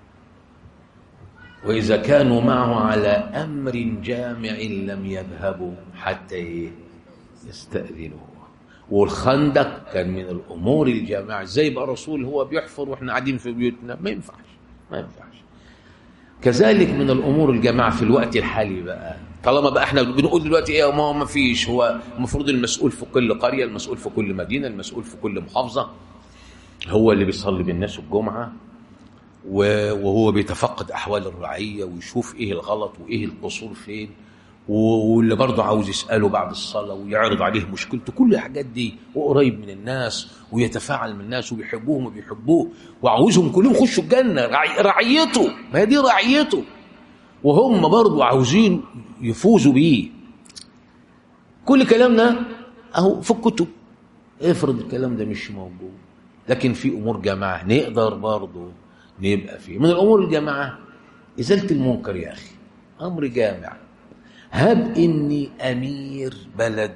واذا كانوا معه على امر جامع لم يذهبوا حتى ايه يستاذنوه والخندق كان من الامور الجامعه ازاي يبقى الرسول هو بيحفر واحنا قاعدين في بيوتنا ما ينفعش ما ينفعش كذلك من الامور الجامعه في الوقت الحالي بقى طالما بقى احنا بنقول دلوقتي ايه ما هو ما فيش هو المفروض المسؤول في كل قريه المسؤول في كل مدينه المسؤول في كل محافظه هو اللي بيصلي بالناس الجمعه وهو بيتفقد احوال الرعيه ويشوف ايه الغلط وايه القصور فين واللي برضه عاوز يساله بعد الصلاه ويعرض عليه مشكلته كل الحاجات دي وقريب من الناس ويتفاعل من الناس وبيحبوهم وبيحبوه وعاوزهم كلهم يخشوا الجنه رعي رعيته ما هي دي رعيته وهم برضه عاوزين يفوزوا بيه كل كلامنا اهو في الكتب افرض الكلام ده مش موجود لكن في امور جماعه نقدر برضه نبقى فيه من الامور الجماعه ازاله المنكر يا اخي امر جامع هب اني امير بلد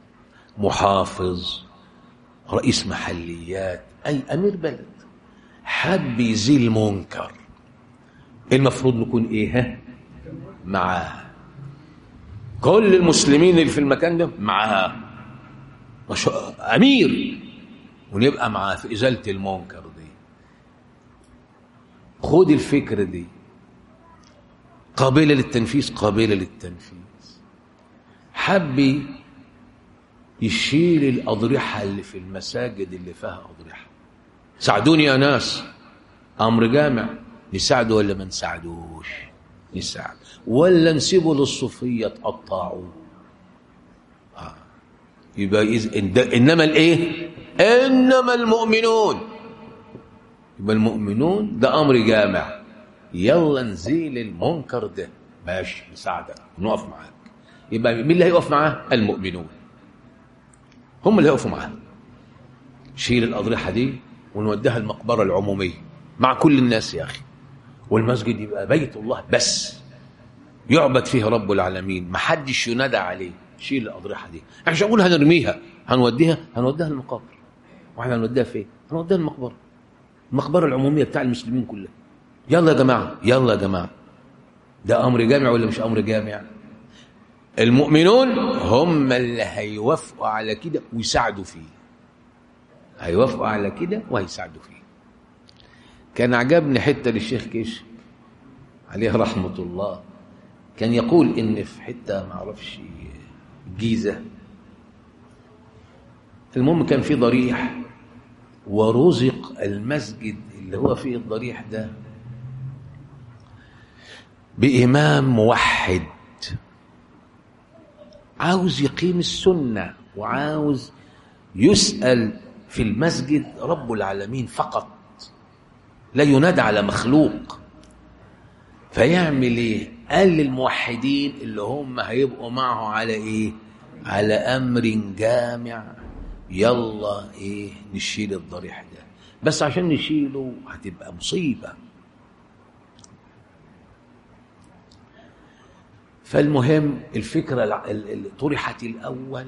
محافظ رئيس محليات اي امير بلد حب يزيل منكر المفروض نكون ايه ها معاه كل المسلمين اللي في المكان ده معاه امير ونبقى معاه في ازاله المنكر دي خد الفكره دي قابلة للتنفيذ قابلة للتنفيذ حب يشيل الأضرحة اللي في المساجد اللي فيها أضرحة ساعدوني يا ناس أمر جامع نساعده ولا ما نساعدوش نساعد ولا نسيبه للصوفية تقطعوا آه. يبقى إذ... إنما الإيه إنما المؤمنون يبقى المؤمنون ده أمر جامع يلا نزيل المنكر ده ماشي نساعدك نقف معاك يبقى مين اللي هيقف معاه المؤمنون هم اللي هيقفوا معاه شيل الأضرحة دي ونوديها المقبرة العمومية مع كل الناس يا أخي والمسجد يبقى بيت الله بس يعبد فيه رب العالمين ما حدش ينادى عليه شيل الاضرحه دي احنا مش هنقول هنرميها هنوديها هنوديها المقابر واحنا هنوديها فين هنوديها المقبره المقبره العموميه بتاع المسلمين كلها يلا يا جماعه يلا يا جماعه ده امر جامع ولا مش امر جامع المؤمنون هم اللي هيوافقوا على كده ويساعدوا فيه هيوافقوا على كده وهيساعدوا فيه كان عجبني حته للشيخ كيش عليه رحمه الله كان يقول ان في حته ما اعرفش الجيزه المهم كان في ضريح ورزق المسجد اللي هو فيه الضريح ده بإمام موحد عاوز يقيم السنة وعاوز يسأل في المسجد رب العالمين فقط لا ينادى على مخلوق فيعمل ايه قال للموحدين اللي هم هيبقوا معه على ايه على امر جامع يلا ايه نشيل الضريح ده بس عشان نشيله هتبقى مصيبه فالمهم الفكره اللي طرحت الاول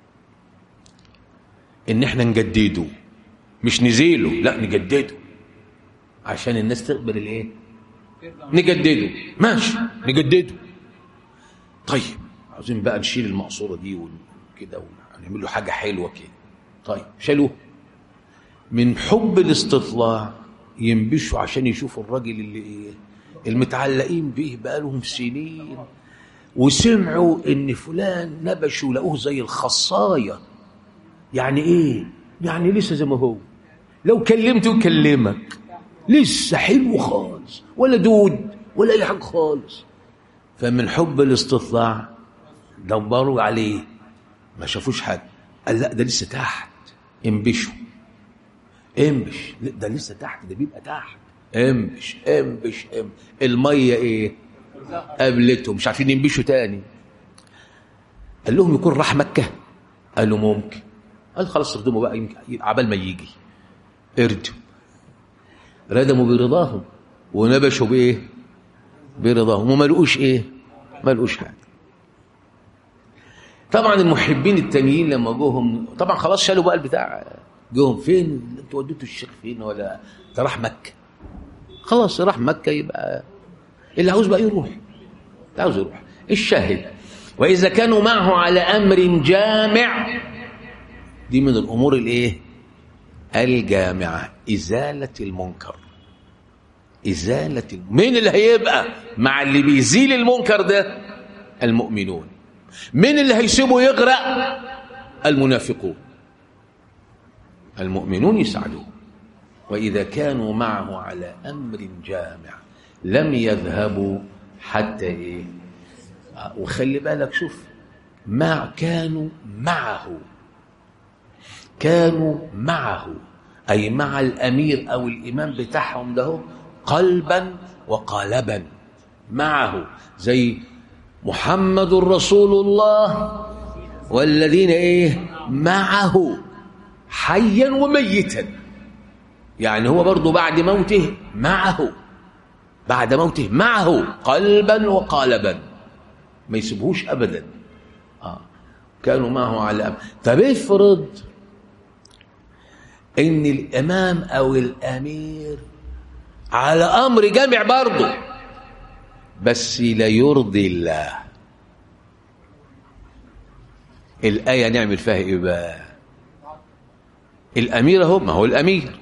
ان احنا نجدده مش نزيله لا نجدده عشان الناس تقبل الايه نجدده ماشي نجدده طيب عاوزين بقى نشيل المقصوره دي وكده ونعمل له حاجه حلوه كده طيب شالوه من حب الاستطلاع ينبشوا عشان يشوفوا الراجل اللي ايه المتعلقين به بقالهم سنين وسمعوا ان فلان نبشوا لقوه زي الخصايه يعني ايه يعني لسه زي ما هو لو كلمته يكلمك لسه حلو خالص ولا دود ولا اي حاجه خالص فمن حب الاستطلاع دوروا عليه ما شافوش حاجه قال لا ده لسه تحت انبشوا انبش ده لسه تحت ده بيبقى تحت انبش انبش انبش الميه ايه قابلتهم مش عارفين ينبشوا تاني قال لهم يكون راح مكه قالوا ممكن قال خلاص استخدموا بقى يمكن عبال ما يجي اردم ردموا برضاهم ونبشوا بايه برضاهم وما لقوش ايه ما لقوش حاجه طبعا المحبين التانيين لما جوهم طبعا خلاص شالوا بقى البتاع جوهم فين انتوا وديتوا الشيخ فين ولا ده راح مكه خلاص راح مكه يبقى اللي عاوز بقى يروح اللي عاوز يروح الشاهد واذا كانوا معه على امر جامع دي من الامور الايه الجامعه ازاله المنكر ازاله الم... مين اللي هيبقى مع اللي بيزيل المنكر ده المؤمنون مين اللي هيسيبه يغرق المنافقون المؤمنون يساعدوه واذا كانوا معه على امر جامع لم يذهبوا حتى ايه وخلي بالك شوف ما كانوا معه كانوا معه اي مع الامير او الامام بتاعهم ده قلبا وقالبا معه زي محمد رسول الله والذين ايه معه حيا وميتا يعني هو برضه بعد موته معه بعد موته معه قلبا وقالبا ما يسيبهوش ابدا آه. كانوا معه على أمر طب افرض ان الامام او الامير على امر جامع برضه بس لا يرضي الله الايه نعمل فيها ايه بقى الامير اهو ما هو الامير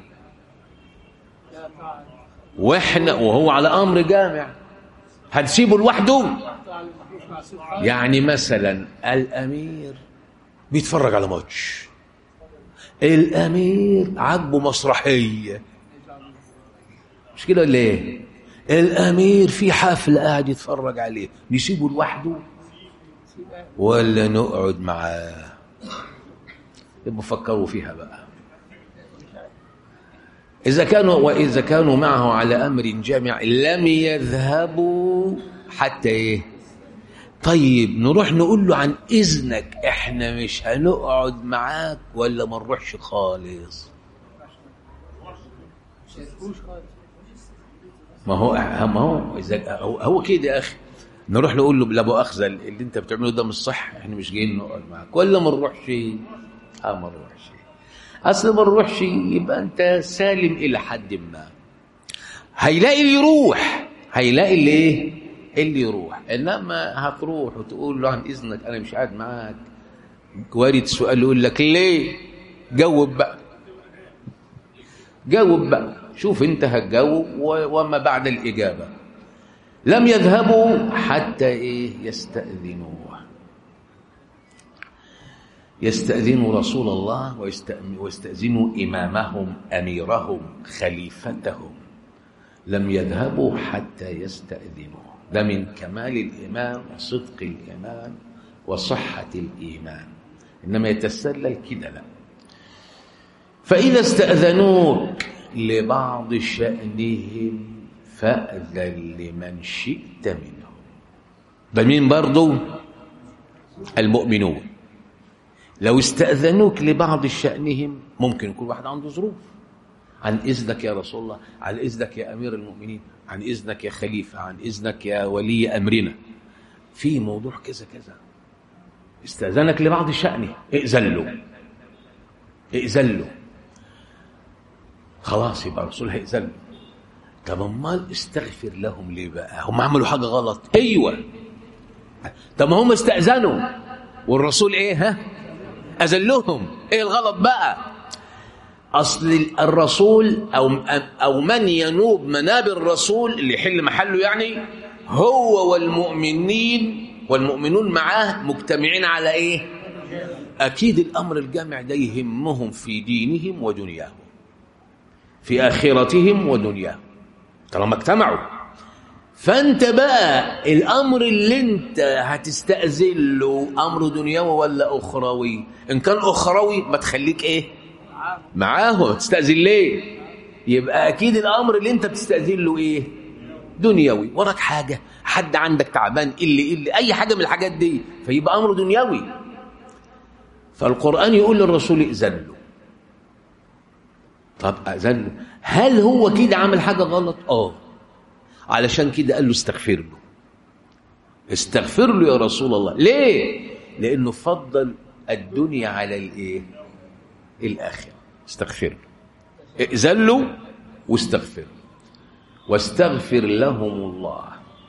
واحنا وهو على امر جامع هنسيبه لوحده يعني مثلا الامير بيتفرج على ماتش الامير عاجبه مسرحيه مش كده ولا ايه الامير في حفل قاعد يتفرج عليه نسيبه لوحده ولا نقعد معاه يبقوا فكروا فيها بقى إذا كانوا وإذا كانوا معه على أمر جامع لم يذهبوا حتى إيه طيب نروح نقول له عن إذنك إحنا مش هنقعد معاك ولا ما نروحش خالص ما هو ما هو إذا هو, هو كده يا أخي نروح نقول له لا مؤاخذه اللي انت بتعمله ده مش صح احنا مش جايين نقعد معاك ولا ما نروحش اه ما نروحش اصل ما نروحش يبقى انت سالم الى حد ما هيلاقي اللي يروح هيلاقي اللي ايه اللي يروح انما هتروح وتقول له عن اذنك انا مش قاعد معاك وارد سؤال يقول لك ليه جاوب بقى جاوب بقى شوف انت هتجاوب وما بعد الاجابه لم يذهبوا حتى ايه يستاذنوه يستاذنوا رسول الله ويستاذنوا امامهم اميرهم خليفتهم لم يذهبوا حتى يستاذنوه ده من كمال الايمان وصدق الايمان وصحه الايمان انما يتسلل كده لا فاذا استاذنوك لبعض شانهم فاذن لمن شئت منهم ده مين برضو المؤمنون لو استاذنوك لبعض شانهم ممكن يكون واحد عنده ظروف عن اذنك يا رسول الله عن اذنك يا امير المؤمنين عن اذنك يا خليفه عن اذنك يا ولي امرنا في موضوع كذا كذا استاذنك لبعض شانه ائذن له ائذن له خلاص يبقى الرسول هيأذن له طب امال استغفر لهم ليه بقى هم عملوا حاجه غلط ايوه طب ما هم استاذنوا والرسول ايه ها اذن لهم ايه الغلط بقى اصل الرسول او او من ينوب مناب الرسول اللي يحل محله يعني هو والمؤمنين والمؤمنون معاه مجتمعين على ايه اكيد الامر الجامع ده يهمهم في دينهم ودنياهم في اخرتهم ودنياهم طالما اجتمعوا فانت بقى الامر اللي انت هتستاذن له امر دنيوي ولا اخروي ان كان اخروي ما تخليك ايه معاه تستاذن ليه يبقى اكيد الامر اللي انت بتستاذن له ايه دنيوي وراك حاجه حد عندك تعبان اللي اللي اي حاجه من الحاجات دي فيبقى امر دنيوي فالقران يقول للرسول ائذن له طب اذن له هل هو كده عمل حاجه غلط اه علشان كده قال له استغفر له استغفر له يا رسول الله ليه لانه فضل الدنيا على الايه الاخره استغفر له ائذن له واستغفر له واستغفر لهم الله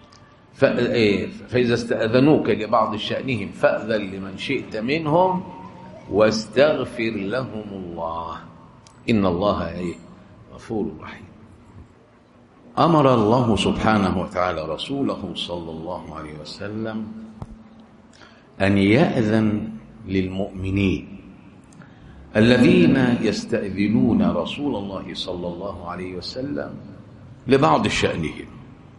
فإذا استأذنوك لبعض شأنهم فأذن لمن شئت منهم واستغفر لهم الله إن الله إيه غفور رحيم أمر الله سبحانه وتعالى رسوله صلى الله عليه وسلم أن يأذن للمؤمنين الذين يستأذنون رسول الله صلى الله عليه وسلم لبعض شأنهم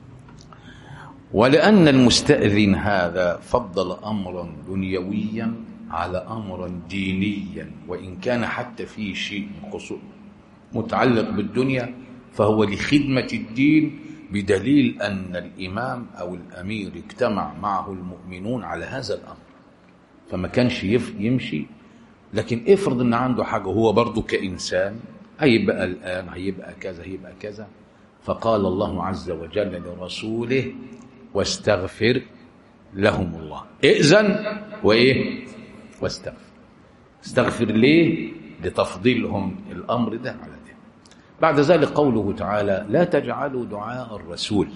ولأن المستأذن هذا فضل أمرا دنيويا على أمرا دينيا وإن كان حتى فيه شيء متعلق بالدنيا فهو لخدمة الدين بدليل أن الإمام أو الأمير اجتمع معه المؤمنون على هذا الأمر فما كانش يمشي لكن افرض أن عنده حاجة هو برضه كإنسان هيبقى الآن هيبقى كذا هيبقى كذا فقال الله عز وجل لرسوله واستغفر لهم الله ائذن وايه واستغفر استغفر ليه لتفضيلهم الامر ده على ده بعد ذلك قوله تعالى لا تجعلوا دعاء الرسول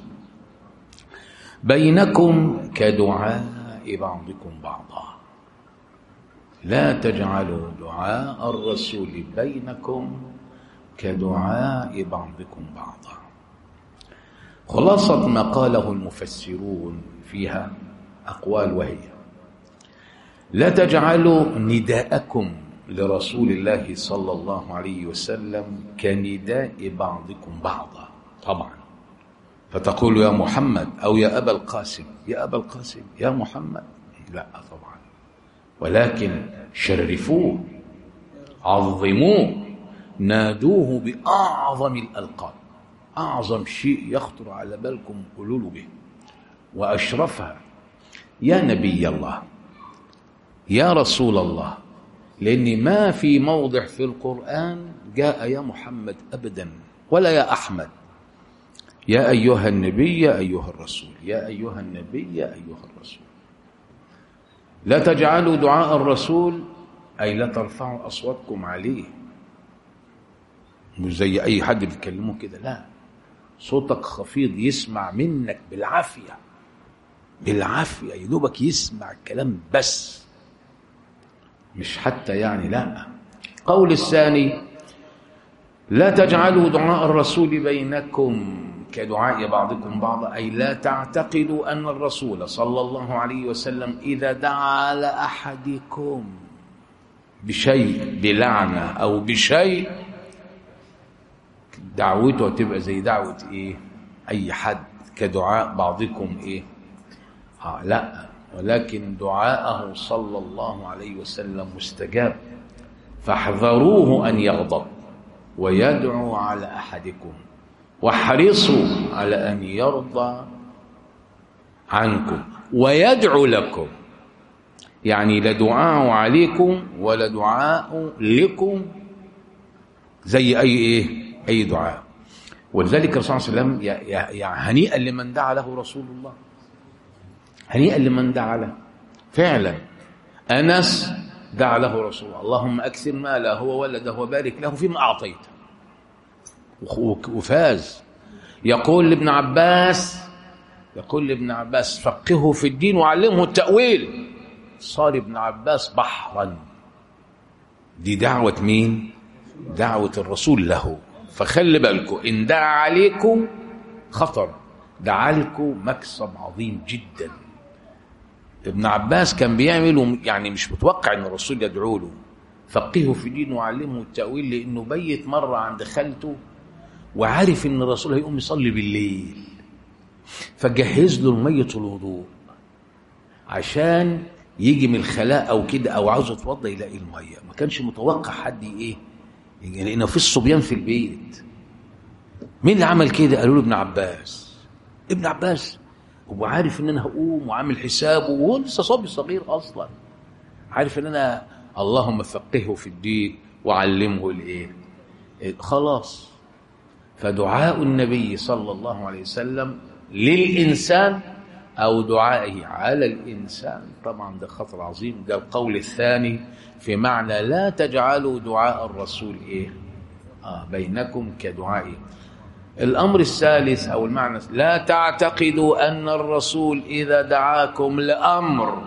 بينكم كدعاء بعضكم بعضا لا تجعلوا دعاء الرسول بينكم كدعاء بعضكم بعضا خلاصة ما قاله المفسرون فيها أقوال وهي لا تجعلوا نداءكم لرسول الله صلى الله عليه وسلم كنداء بعضكم بعضا طبعا فتقول يا محمد أو يا أبا القاسم يا أبا القاسم يا محمد لا طبعا ولكن شرفوه عظموه نادوه بأعظم الألقاب أعظم شيء يخطر على بالكم قولوا به وأشرفها يا نبي الله يا رسول الله لأن ما في موضع في القرآن جاء يا محمد أبدا ولا يا أحمد يا أيها النبي يا أيها الرسول يا أيها النبي يا أيها الرسول لا تجعلوا دعاء الرسول أي لا ترفعوا أصواتكم عليه مش زي أي حد بيتكلموا كده لا صوتك خفيض يسمع منك بالعافية بالعافية يدوبك يسمع الكلام بس مش حتى يعني لا قول الثاني لا تجعلوا دعاء الرسول بينكم كدعاء بعضكم بعضا أي لا تعتقدوا أن الرسول صلى الله عليه وسلم إذا دعا لأحدكم بشيء بلعنة أو بشيء دعوته تبقى زي دعوة إيه أي حد كدعاء بعضكم إيه آه لا ولكن دعاءه صلى الله عليه وسلم مستجاب فاحذروه أن يغضب ويدعو على أحدكم واحرصوا على أن يرضى عنكم ويدعو لكم يعني لا دعاء عليكم ولا دعاء لكم زي أي إيه أي دعاء ولذلك الرسول صلى الله عليه وسلم يعني هنيئا لمن دعا له رسول الله هنيئا لمن دعا له فعلا أنس دعا له رسول الله اللهم أكثر ماله وولده وبارك له فيما أعطيته وفاز يقول لابن عباس يقول لابن عباس فقهه في الدين وعلمه التأويل صار ابن عباس بحرا دي دعوة مين دعوة الرسول له فخلي بالكم إن دعا عليكم خطر دعا لكم مكسب عظيم جدا ابن عباس كان بيعمل يعني مش متوقع ان الرسول يدعو له فقهه في الدين وعلمه التأويل لأنه بيت مرة عند خالته وعارف ان الرسول هيقوم يصلي بالليل فجهز له المية الوضوء عشان يجي من الخلاء او كده او عاوز يتوضى يلاقي الميه ما كانش متوقع حد ايه يعني لانه في الصبيان في البيت مين اللي عمل كده قالوا له ابن عباس ابن عباس هو عارف ان انا هقوم وعامل حسابه وهو لسه صبي صغير اصلا عارف ان انا اللهم فقهه في الدين وعلمه الايه خلاص فدعاء النبي صلى الله عليه وسلم للإنسان أو دعائه على الإنسان طبعا ده خطر عظيم ده القول الثاني في معنى لا تجعلوا دعاء الرسول إيه آه بينكم كدعائه الأمر الثالث أو المعنى لا تعتقدوا أن الرسول إذا دعاكم لأمر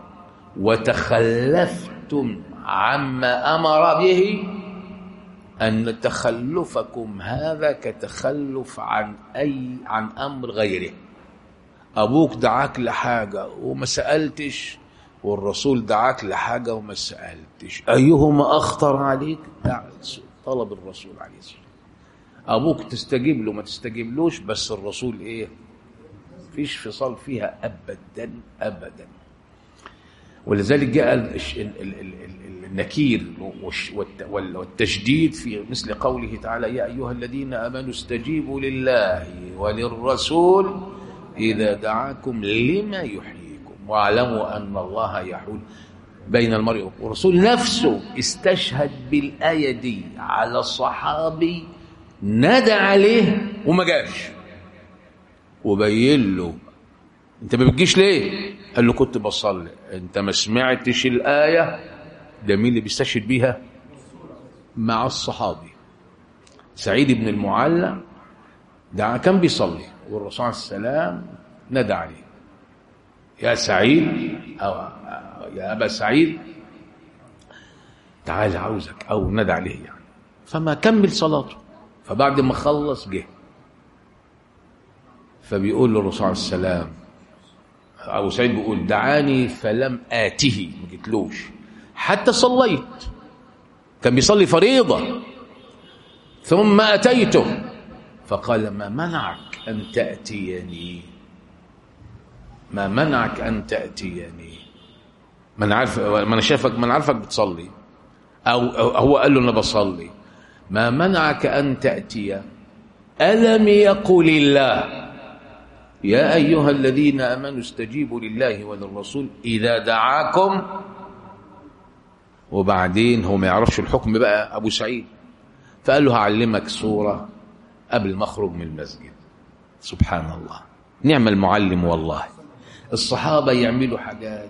وتخلفتم عما أمر به أن تخلفكم هذا كتخلف عن أي عن أمر غيره أبوك دعاك لحاجة وما سألتش والرسول دعاك لحاجة وما سألتش أيهما أخطر عليك طلب الرسول عليه الصلاة أبوك تستجيب له ما تستجيبلوش بس الرسول إيه فيش فصال فيها أبدا أبدا ولذلك جاء النكير والتشديد في مثل قوله تعالى يا أيها الذين آمنوا استجيبوا لله وللرسول إذا دعاكم لما يحييكم واعلموا أن الله يحول بين المرء والرسول نفسه استشهد بالآية دي على الصحابي نادى عليه وما جاش وبين له انت ما بتجيش ليه قال له كنت بصلي انت ما سمعتش الآية ده مين اللي بيستشهد بيها مع الصحابي سعيد بن المعلى ده كان بيصلي والرسول عليه السلام نادى عليه يا سعيد أو يا أبا سعيد تعال عاوزك أو نادى عليه يعني فما كمل صلاته فبعد ما خلص جه فبيقول للرسول عليه السلام أبو سعيد بيقول دعاني فلم آته ما جيتلوش حتى صليت كان بيصلي فريضة ثم أتيته فقال ما منعك أن تأتيني ما منعك أن تأتيني من عارف ما أنا شايفك من عارفك بتصلي أو, أو هو قال له أنا بصلي ما منعك أن تأتي ألم يقل الله يا أيها الذين آمنوا استجيبوا لله وللرسول إذا دعاكم وبعدين هو ما يعرفش الحكم بقى أبو سعيد فقال له هعلمك سورة قبل ما أخرج من المسجد سبحان الله نعم المعلم والله الصحابة يعملوا حاجات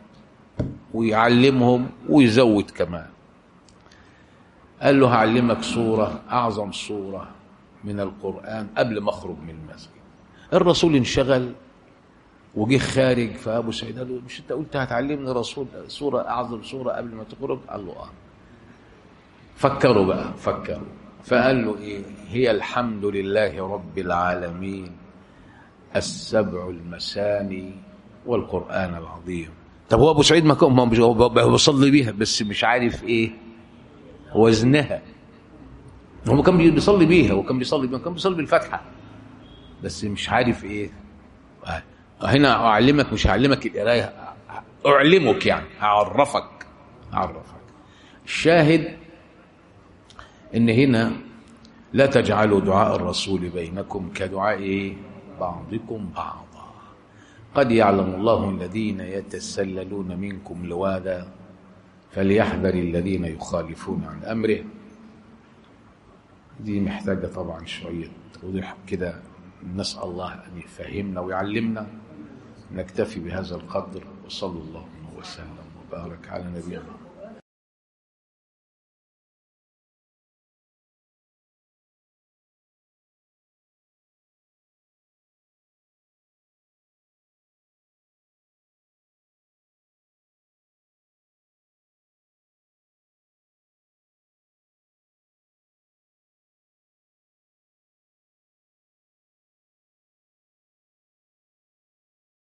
ويعلمهم ويزود كمان قال له هعلمك سورة أعظم سورة من القرآن قبل ما أخرج من المسجد الرسول انشغل وجه خارج فأبو سعيد قال له مش أنت قلت هتعلمني رسول سورة أعظم سورة قبل ما تخرج قال له آه فكروا بقى فكروا فقال له إيه هي الحمد لله رب العالمين السبع المثاني والقرآن العظيم طب هو أبو سعيد ما كان هو بيصلي بيها بس مش عارف إيه وزنها هو كان بيصلي بيها وكان بيصلي بيها كان بيصلي بالفاتحة بس مش عارف إيه هنا أعلمك مش هعلمك القراية أعلمك يعني هعرفك هعرفك الشاهد إن هنا لا تجعلوا دعاء الرسول بينكم كدعاء إيه؟ بعضكم بعضا قد يعلم الله الذين يتسللون منكم لواذا فليحذر الذين يخالفون عن أمره دي محتاجة طبعا شوية توضيح كده نسأل الله أن يفهمنا ويعلمنا نكتفي بهذا القدر وصلى الله وسلم وبارك على نبينا